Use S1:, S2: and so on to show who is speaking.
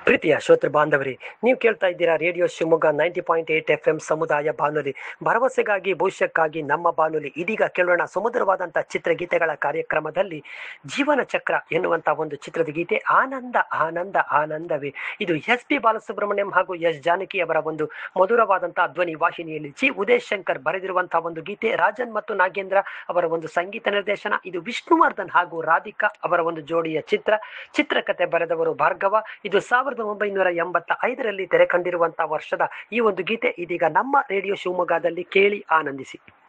S1: ಪ್ರೀತಿಯ ಶ್ರೋತೃ ಬಾಂಧವರೇ ನೀವು ಕೇಳ್ತಾ ಇದ್ದೀರಾ radio Shivamogga ninety point eight F M ಸಮುದಾಯ ಬಾನುಲಿ ಭರವಸೆಗಾಗಿ ಭವಿಷ್ಯಕ್ಕಾಗಿ ನಮ್ಮ ಬಾನುಲಿ ಇದೀಗ ಕೇಳೋಣ ಸುಮಧುರವಾದಂಥ ಚಿತ್ರಗೀತೆಗಳ ಕಾರ್ಯಕ್ರಮದಲ್ಲಿ ಜೀವನ ಚಕ್ರ ಎನ್ನುವಂಥ ಒಂದು ಚಿತ್ರದ ಗೀತೆ ಆನಂದ ಆನಂದ ಆನಂದವೇ ಇದು ಎಸ್ ಪಿ ಬಾಲಸುಬ್ರಹ್ಮಣ್ಯಂ ಹಾಗೂ ಎಸ್ ಜಾನಕಿ ಅವರ ಒಂದು ಮಧುರವಾದಂತಹ ಧ್ವನಿ ವಾಹಿನಿಯಲ್ಲಿ ಜಿ ಉದಯ್ ಶಂಕರ್ ಬರೆದಿರುವಂತಹ ಒಂದು ಗೀತೆ ರಾಜನ್ ಮತ್ತು ನಾಗೇಂದ್ರ ಅವರ ಒಂದು ಸಂಗೀತ ನಿರ್ದೇಶನ ಇದು ವಿಷ್ಣುವರ್ಧನ್ ಹಾಗೂ ರಾಧಿಕಾ ಅವರ ಒಂದು ಜೋಡಿಯ ಚಿತ್ರ ಚಿತ್ರಕಥೆ ಬರೆದವರು ಭಾರ್ಗವ ಇದು ಸಾವಿರದ ಒಂಬೈನೂರ ಎಂಬತ್ತ ಐದರಲ್ಲಿ ತೆರೆ ಕಂಡಿರುವಂತಹ ವರ್ಷದ ಈ ಒಂದು ಗೀತೆ ಇದೀಗ ನಮ್ಮ ರೇಡಿಯೋ ಶಿವಮೊಗ್ಗದಲ್ಲಿ ಕೇಳಿ ಆನಂದಿಸಿ